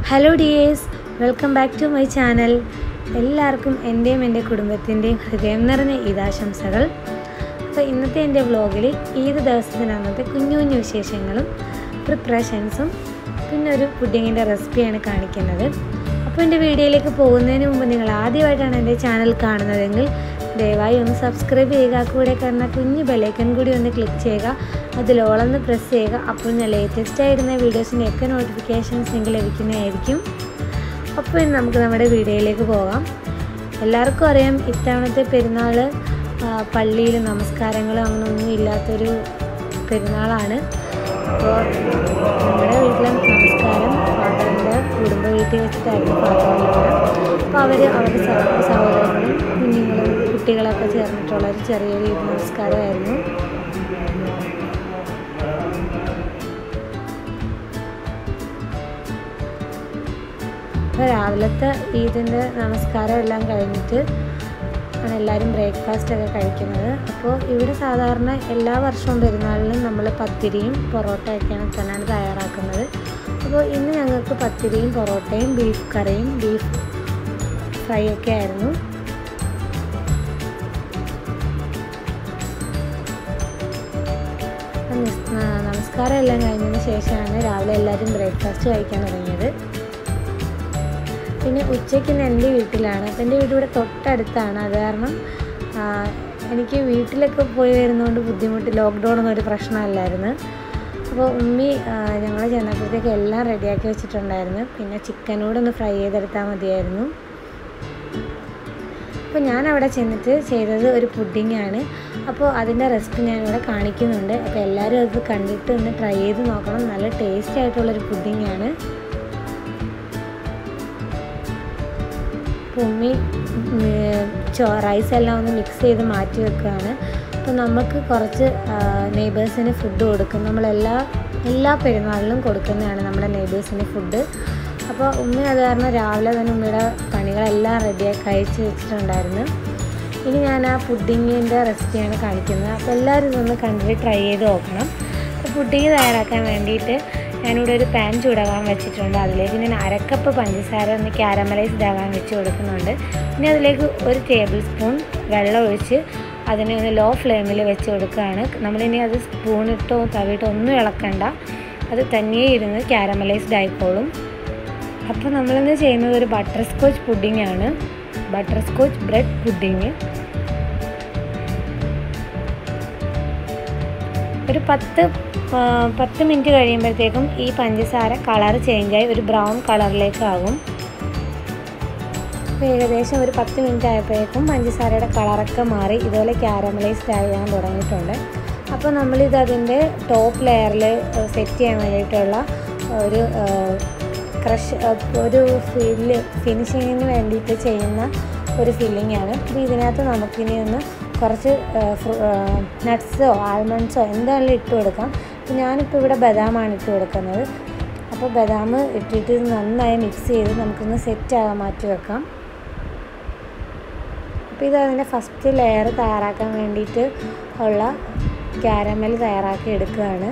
hello dears welcome back to my channel എല്ലാവർക്കും എൻ്റെയും എൻ്റെ കുടുംബത്തിൻ്റെയും ഹൃദയം നിറഞ്ഞ ഈദാശംസകൾ അപ്പോൾ ഇന്നത്തെ എൻ്റെ വ്ലോഗിൽ ഈദ് ദിവസത്തിനന്നത്തെ കുഞ്ഞു കുഞ്ഞു വിശേഷങ്ങളും പ്രിപ്പറേഷൻസും പിന്നെ ഒരു പുഡിങ്ങിൻ്റെ റെസിപ്പിയാണ് കാണിക്കുന്നത് അപ്പോൾ എൻ്റെ വീഡിയോയിലേക്ക് പോകുന്നതിന് മുമ്പ് നിങ്ങൾ ആദ്യമായിട്ടാണ് എൻ്റെ ചാനൽ കാണുന്നതെങ്കിൽ ദയവായി ഒന്ന് സബ്സ്ക്രൈബ് ചെയ്യുക കൂടെ കാണുന്ന കുഞ്ഞു ബെലൈക്കൺ കൂടി ഒന്ന് ക്ലിക്ക് ചെയ്യുക അതിൽ ഓളൊന്ന് പ്രസ് ചെയ്യുക അപ്പോൾ ഞാൻ ലേറ്റസ്റ്റ് ആയിരുന്ന വീഡിയോസിൻ്റെ ഒക്കെ നോട്ടിഫിക്കേഷൻസ് നിങ്ങൾക്ക് ലഭിക്കുന്നതായിരിക്കും അപ്പോൾ ഇനി നമുക്ക് നമ്മുടെ വീഡിയോയിലേക്ക് പോകാം എല്ലാവർക്കും അറിയാം ഇത്തവണത്തെ പെരുന്നാൾ പള്ളിയിൽ നമസ്കാരങ്ങളും അങ്ങനെ ഒന്നും ഇല്ലാത്തൊരു പെരുന്നാളാണ് അപ്പോൾ നമ്മുടെ വീട്ടിലെ നമസ്കാരം ഫാദറിൻ്റെ കുടുംബ വീട്ടിൽ വെച്ചിട്ടായിരുന്നു ഫാദറിൻ്റെ അപ്പോൾ അവർ അവരുടെ സഹോദരങ്ങളും കുഞ്ഞുങ്ങളും കുട്ടികളൊക്കെ ചേർന്നിട്ടുള്ള ഒരു ചെറിയൊരു ഈദ് നമസ്കാരമായിരുന്നു അപ്പോൾ രാവിലത്തെ ഈദിൻ്റെ നമസ്കാരം എല്ലാം കഴിഞ്ഞിട്ട് ആണ് എല്ലാവരും ബ്രേക്ക്ഫാസ്റ്റ് ഒക്കെ കഴിക്കുന്നത് അപ്പോൾ ഇവിടെ സാധാരണ എല്ലാ വർഷവും പെരുന്നാളിലും നമ്മൾ പത്തിരിയും പൊറോട്ടയൊക്കെയാണ് തന്നെയാണ് തയ്യാറാക്കുന്നത് അപ്പോൾ ഇന്ന് ഞങ്ങൾക്ക് പത്തിരിയും പൊറോട്ടയും ബീഫ് കറിയും ബീഫ് ഫ്രൈ ഒക്കെ ആയിരുന്നു നമസ്കാരം എല്ലാം കഴിഞ്ഞതിന് ശേഷമാണ് രാവിലെ എല്ലാവരും ബ്രേക്ക്ഫാസ്റ്റ് കഴിക്കാൻ തുടങ്ങിയത് പിന്നെ ഉച്ചയ്ക്ക് എൻ്റെ വീട്ടിലാണ് അപ്പോൾ എൻ്റെ വീട് ഇവിടെ തൊട്ടടുത്താണ് അത് കാരണം എനിക്ക് വീട്ടിലൊക്കെ പോയി വരുന്നതുകൊണ്ട് ബുദ്ധിമുട്ട് ലോക്ക്ഡൗൺ ഒന്നും ഒരു പ്രശ്നമല്ലായിരുന്നു അപ്പോൾ ഉമ്മി ഞങ്ങൾ ചെന്നപ്പോഴത്തേക്ക് എല്ലാം റെഡിയാക്കി വെച്ചിട്ടുണ്ടായിരുന്നു പിന്നെ ചിക്കനോടൊന്ന് ഫ്രൈ ചെയ്തെടുത്താൽ മതിയായിരുന്നു അപ്പോൾ ഞാൻ അവിടെ ചെന്നിട്ട് ചെയ്തത് ഒരു പുഡിങ്ങാണ് അപ്പോൾ അതിൻ്റെ റെസിപ്പി ഞാൻ ഇവിടെ കാണിക്കുന്നുണ്ട് അപ്പോൾ എല്ലാവരും അത് കണ്ടിട്ട് ഒന്ന് ട്രൈ ചെയ്ത് നോക്കണം നല്ല ടേസ്റ്റി ആയിട്ടുള്ളൊരു പുഡിങ്ങാണ് ഉമ്മി ചോ റൈസ് എല്ലാം ഒന്ന് മിക്സ് ചെയ്ത് മാറ്റി വെക്കുകയാണ് അപ്പോൾ നമുക്ക് കുറച്ച് നെയ്ബേഴ്സിന് ഫുഡ് കൊടുക്കും നമ്മളെല്ലാ എല്ലാ പെരുന്നാളിലും കൊടുക്കുന്നതാണ് നമ്മുടെ നെയ്ബേഴ്സിന് ഫുഡ് അപ്പോൾ ഉമ്മ അത് കാരണം രാവിലെ തന്നെ ഉമ്മയുടെ പണികളെല്ലാം റെഡിയാക്കി കഴിച്ച് വെച്ചിട്ടുണ്ടായിരുന്നു ഇനി ഞാൻ ആ പുഡിങ്ങിൻ്റെ റെസിപ്പിയാണ് കാണിക്കുന്നത് അപ്പോൾ എല്ലാവരും ഇതൊന്ന് കണ്ടിട്ട് ട്രൈ ചെയ്ത് നോക്കണം അപ്പോൾ പുഡിങ് തയ്യാറാക്കാൻ വേണ്ടിയിട്ട് ഞാനിവിടെ ഒരു പാൻ ചൂടാകാൻ വെച്ചിട്ടുണ്ട് അതിലേക്ക് ഞാൻ അരക്കപ്പ് പഞ്ചസാര ഒന്ന് ക്യാരമലൈസ്ഡ് ആകാൻ വെച്ച് കൊടുക്കുന്നുണ്ട് പിന്നെ അതിലേക്ക് ഒരു ടേബിൾ സ്പൂൺ വെള്ളം ഒഴിച്ച് അതിനെ ഒന്ന് ലോ ഫ്ലെയിമിൽ വെച്ച് കൊടുക്കുകയാണ് നമ്മളിനി അത് സ്പൂണിട്ടോ തവിയിട്ടോ ഒന്നും ഇളക്കണ്ട അത് തനിയെ ഇരുന്ന് ക്യാരമലൈസ്ഡ് ആയിക്കോളും അപ്പോൾ നമ്മളിന്ന് ചെയ്യുന്നത് ഒരു ബട്ടർ സ്കോച്ച് പുഡിംഗ് ആണ് ബട്ടർ സ്കോച്ച് ബ്രെഡ് പുഡിങ് ഒരു പത്ത് പത്ത് മിനിറ്റ് കഴിയുമ്പോഴത്തേക്കും ഈ പഞ്ചസാര കളർ ചേഞ്ചായി ഒരു ബ്രൗൺ കളറിലേക്ക് ആകും അപ്പോൾ ഏകദേശം ഒരു പത്ത് മിനിറ്റ് ആയപ്പോഴേക്കും പഞ്ചസാരയുടെ കളറൊക്കെ മാറി ഇതുപോലെ ക്യാരമലൈസ്ഡ് ആകാൻ തുടങ്ങിയിട്ടുണ്ട് അപ്പോൾ നമ്മളിത് അതിൻ്റെ ടോപ്പ് ലെയറിൽ സെറ്റ് ചെയ്യാൻ വേണ്ടിയിട്ടുള്ള ഒരു ക്രഷ് ഒരു ഫില്ല് ഫിനിഷിങ്ങിന് വേണ്ടിയിട്ട് ചെയ്യുന്ന ഒരു ഫില്ലിംഗ് ആണ് അപ്പോൾ ഇതിനകത്ത് നമുക്കിനി ഒന്ന് കുറച്ച് നട്ട്സോ ആൽമണ്ട്സോ എന്തായാലും ഇട്ട് കൊടുക്കാം അപ്പോൾ ഞാനിപ്പോൾ ഇവിടെ ബദാമാണ് ഇട്ട് കൊടുക്കുന്നത് അപ്പോൾ ബദാം ഇട്ടിട്ട് നന്നായി മിക്സ് ചെയ്ത് നമുക്കൊന്ന് സെറ്റ് ആകാൻ മാറ്റി വെക്കാം അപ്പോൾ ഇത് അതിൻ്റെ ഫസ്റ്റ് ലെയർ തയ്യാറാക്കാൻ വേണ്ടിയിട്ട് ഉള്ള ക്യാരമൽ തയ്യാറാക്കി എടുക്കുകയാണ്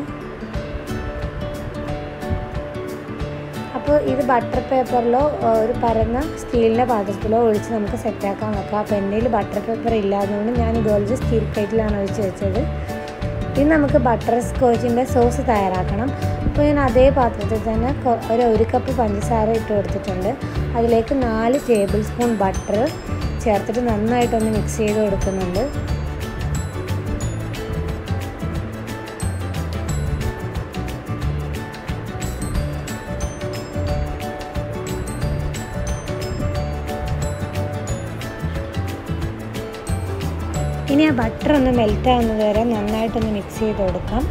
അപ്പോൾ ഇത് ബട്ടർ പേപ്പറിലോ ഒരു പരന്ന സ്റ്റീലിൻ്റെ പാത്രത്തിലോ ഒഴിച്ച് നമുക്ക് സെറ്റാക്കാൻ വെക്കാം അപ്പോൾ എൻ്റെ ബട്ടർ പേപ്പർ ഇല്ലാത്തതുകൊണ്ട് ഞാൻ ഇതുപോലത്തെ സ്റ്റീൽ പ്ലേറ്റിലാണ് ഒഴിച്ച് വെച്ചത് ഇനി നമുക്ക് ബട്ടർ സ്കോച്ചിൻ്റെ സോസ് തയ്യാറാക്കണം അപ്പോൾ ഞാൻ അതേ പാത്രത്തിൽ തന്നെ ഒരു ഒരു കപ്പ് പഞ്ചസാര ഇട്ട് കൊടുത്തിട്ടുണ്ട് അതിലേക്ക് നാല് ടേബിൾ സ്പൂൺ ബട്ടർ ചേർത്തിട്ട് നന്നായിട്ടൊന്ന് മിക്സ് ചെയ്ത് കൊടുക്കുന്നുണ്ട് ഇനി ആ ബട്ടർ ഒന്ന് മെൽറ്റ് ആവുന്നത് വരെ നന്നായിട്ടൊന്ന് മിക്സ് ചെയ്ത് കൊടുക്കാം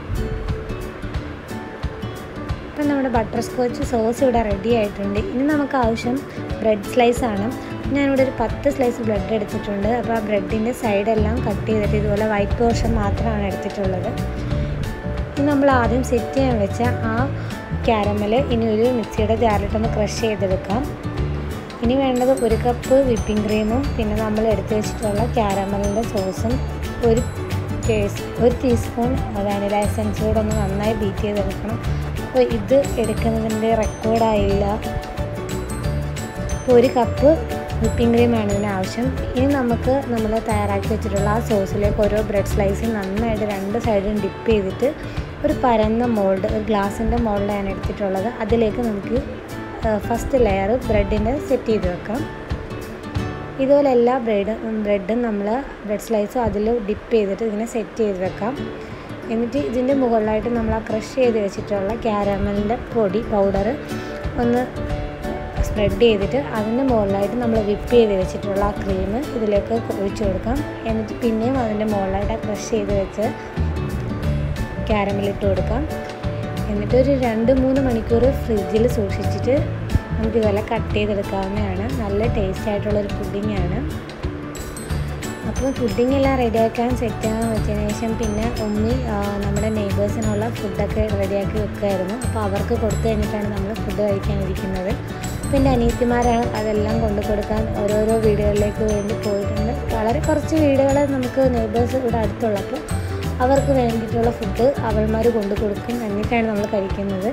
ഇപ്പം നമ്മുടെ ബട്ടർ സ്കോച്ച് സോസ് ഇവിടെ റെഡി ആയിട്ടുണ്ട് ഇനി നമുക്ക് ആവശ്യം ബ്രെഡ് സ്ലൈസ് ആണ് ഞാനിവിടെ ഒരു പത്ത് സ്ലൈസ് ബ്രെഡ് എടുത്തിട്ടുണ്ട് അപ്പോൾ ആ ബ്രെഡിൻ്റെ സൈഡെല്ലാം കട്ട് ചെയ്തിട്ട് ഇതുപോലെ വൈറ്റ് പോർഷൻ മാത്രമാണ് എടുത്തിട്ടുള്ളത് ഇനി നമ്മൾ ആദ്യം സെറ്റ് ചെയ്യാൻ വെച്ച ആ ക്യാരമൽ ഇനി ഒരു മിക്സിയുടെ ജാറിലിട്ടൊന്ന് ക്രഷ് ചെയ്തെടുക്കാം ഇനി വേണ്ടത് ഒരു കപ്പ് വിപ്പിംഗ് ക്രീമും പിന്നെ നമ്മൾ എടുത്തു വെച്ചിട്ടുള്ള ക്യാരമലിൻ്റെ സോസും ഒരു ടേസ്റ്റ് ഒരു ടീസ്പൂൺ വാനില എസൻസ് കൂടെ ഒന്ന് നന്നായി ബീറ്റ് ചെയ്തെടുക്കണം അപ്പോൾ ഇത് എടുക്കുന്നതിൻ്റെ റെക്കോർഡായില്ല അപ്പോൾ ഒരു കപ്പ് വിപ്പിംഗ് ക്രീമാണ് ഇതിന് ആവശ്യം ഇനി നമുക്ക് നമ്മൾ തയ്യാറാക്കി വെച്ചിട്ടുള്ള ആ സോസിലേക്ക് ഓരോ ബ്രെഡ് സ്ലൈസും നന്നായിട്ട് രണ്ട് സൈഡും ഡിപ്പ് ചെയ്തിട്ട് ഒരു പരന്ന മോൾഡ് ഒരു ഗ്ലാസിൻ്റെ മോൾഡാണ് എടുത്തിട്ടുള്ളത് അതിലേക്ക് നമുക്ക് ഫസ്റ്റ് ലെയർ ബ്രെഡിൻ്റെ സെറ്റ് ചെയ്ത് വെക്കാം ഇതുപോലെ എല്ലാ ബ്രെഡും ബ്രെഡും നമ്മൾ ബ്രെഡ് സ്ലൈസും അതിൽ ഡിപ്പ് ചെയ്തിട്ട് ഇങ്ങനെ സെറ്റ് ചെയ്ത് വെക്കാം എന്നിട്ട് ഇതിൻ്റെ മുകളിലായിട്ട് നമ്മൾ ആ ക്രഷ് ചെയ്ത് വെച്ചിട്ടുള്ള ക്യാരമലിൻ്റെ പൊടി പൗഡർ ഒന്ന് സ്പ്രെഡ് ചെയ്തിട്ട് അതിൻ്റെ മുകളിലായിട്ട് നമ്മൾ വിപ്പ് ചെയ്ത് വെച്ചിട്ടുള്ള ആ ക്രീം ഇതിലേക്ക് ഒഴിച്ചു കൊടുക്കാം എന്നിട്ട് പിന്നെയും അതിൻ്റെ മുകളിലായിട്ട് ആ ക്രഷ് ചെയ്ത് വെച്ച് ക്യാരമൽ ഇട്ട് കൊടുക്കാം എന്നിട്ട് ഒരു രണ്ട് മൂന്ന് മണിക്കൂർ ഫ്രിഡ്ജിൽ സൂക്ഷിച്ചിട്ട് നമുക്ക് ഇതെല്ലാം കട്ട് ചെയ്തെടുക്കാവുന്നതാണ് നല്ല ടേസ്റ്റ് ആയിട്ടുള്ളൊരു പുഡിങ്ങാണ് അപ്പോൾ പുഡിംഗ് എല്ലാം റെഡിയാക്കാൻ സെറ്റാകാൻ വെച്ചതിന് ശേഷം പിന്നെ ഉമ്മി നമ്മുടെ നെയ്ബേഴ്സിനുള്ള ഫുഡൊക്കെ റെഡിയാക്കി വെക്കുമായിരുന്നു അപ്പോൾ അവർക്ക് കൊടുത്തു കഴിഞ്ഞിട്ടാണ് നമ്മൾ ഫുഡ് കഴിക്കാനിരിക്കുന്നത് പിന്നെ അനിയത്തിമാരാണ് അതെല്ലാം കൊണ്ടു കൊടുക്കാൻ ഓരോരോ വീടുകളിലേക്ക് വേണ്ടി പോയിട്ടുണ്ട് വളരെ കുറച്ച് വീടുകൾ നമുക്ക് നെയ്ബേഴ്സ് ഇവിടെ അടുത്തുള്ളപ്പോൾ അവർക്ക് വേണ്ടിയിട്ടുള്ള ഫുഡ് അവൾമാർ കൊണ്ടു കൊടുക്കും എന്നിട്ടാണ് നമ്മൾ കഴിക്കുന്നത്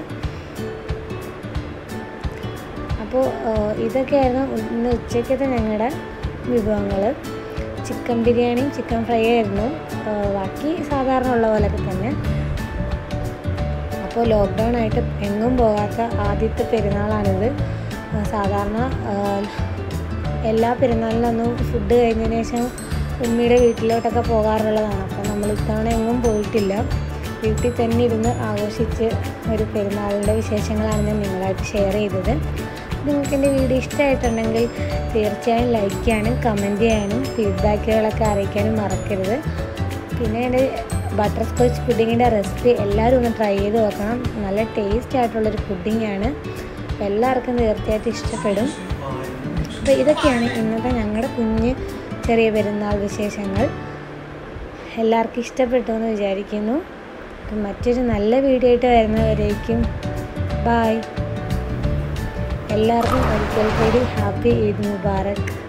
അപ്പോൾ ഇതൊക്കെയായിരുന്നു ഇന്ന് ഉച്ചയ്ക്കത്തെ ഞങ്ങളുടെ വിഭവങ്ങൾ ചിക്കൻ ബിരിയാണിയും ചിക്കൻ ഫ്രൈ ആയിരുന്നു ബാക്കി സാധാരണ ഉള്ള പോലൊക്കെ തന്നെ അപ്പോൾ ലോക്ക്ഡൗൺ ആയിട്ട് എങ്ങും പോകാത്ത ആദ്യത്തെ പെരുന്നാളാണിത് സാധാരണ എല്ലാ പെരുന്നാളിനൊന്നും ഫുഡ് കഴിഞ്ഞതിന് ശേഷം ഉമ്മിയുടെ വീട്ടിലോട്ടൊക്കെ പോകാറുള്ളതാണ് അപ്പോൾ നമ്മൾ ഇത്തവണ എങ്ങും പോയിട്ടില്ല വീട്ടിൽ തന്നെ ഇരുന്ന് ആഘോഷിച്ച് ഒരു പെരുന്നാളിൻ്റെ വിശേഷങ്ങളാണ് ഞാൻ നിങ്ങളായിട്ട് ഷെയർ ചെയ്തത് നിങ്ങൾക്ക് എൻ്റെ വീഡിയോ ഇഷ്ടമായിട്ടുണ്ടെങ്കിൽ തീർച്ചയായും ലൈക്ക് ചെയ്യാനും കമൻറ്റ് ചെയ്യാനും ഫീഡ്ബാക്കുകളൊക്കെ അറിയിക്കാനും മറക്കരുത് പിന്നെ എൻ്റെ ബട്ടർ സ്കോച്ച് പുഡിങ്ങിൻ്റെ റെസിപ്പി എല്ലാവരും ഒന്ന് ട്രൈ ചെയ്ത് നോക്കണം നല്ല ടേസ്റ്റ് ആയിട്ടുള്ളൊരു പുഡിങ്ങാണ് അപ്പോൾ എല്ലാവർക്കും തീർച്ചയായിട്ടും ഇഷ്ടപ്പെടും അപ്പോൾ ഇതൊക്കെയാണ് ഇന്നത്തെ ഞങ്ങളുടെ കുഞ്ഞ് ചെറിയ പെരുന്നാൾ വിശേഷങ്ങൾ എല്ലാവർക്കും ഇഷ്ടപ്പെട്ടു എന്ന് വിചാരിക്കുന്നു അപ്പം മറ്റൊരു നല്ല വീഡിയോ ആയിട്ട് വരുന്നവരേക്കും ബായ് എല്ലാവർക്കും ഒരിക്കൽ കൂടി ഹാപ്പി ഈദ് മുബാറക്